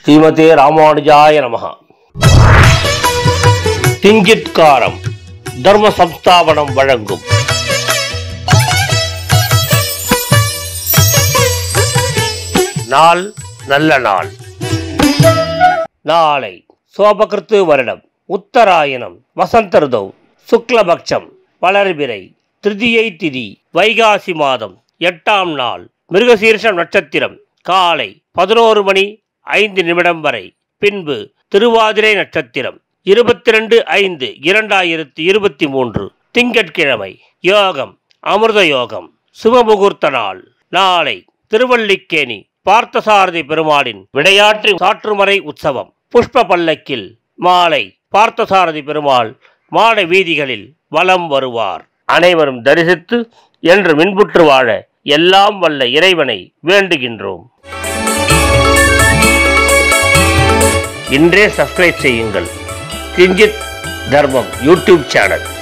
ஸ்ரீமதே ராமானுஜாய நமகா திங்கிட்காரம் தர்ம சம்ஸ்தாபனம் வழங்கும் நாள் நல்ல நாள் நாளை சோபகிருத்து வருடம் உத்தராயணம் வசந்த ருதௌ சுக்லபக்ஷம் வளர்பிறை திருதியை திதி வைகாசி மாதம் எட்டாம் நாள் மிருகசீர்ஷம் நட்சத்திரம் காலை பதினோரு மணி ஐந்து நிமிடம் வரை பின்பு திருவாதிரை நட்சத்திரம் இருபத்தி ரெண்டு ஐந்து இரண்டாயிரத்தி இருபத்தி மூன்று திங்கட்கிழமை யோகம் அமிர்த யோகம் சுபமுகூர்த்த நாள் நாளை திருவல்லிக்கேணி பார்த்தசாரதி பெருமாளின் விளையாட்டு சாற்றுமறை உற்சவம் புஷ்ப பல்லக்கில் மாலை பார்த்தசாரதி பெருமாள் மாட வீதிகளில் வலம் வருவார் அனைவரும் தரிசித்து என்று மின்புற்று வாழ எல்லாம் வல்ல இறைவனை வேண்டுகின்றோம் இன்றே சப்ஸ்கிரைப் செய்யுங்கள் கிஞ்சித் தர்மம் யூடியூப் சேனல்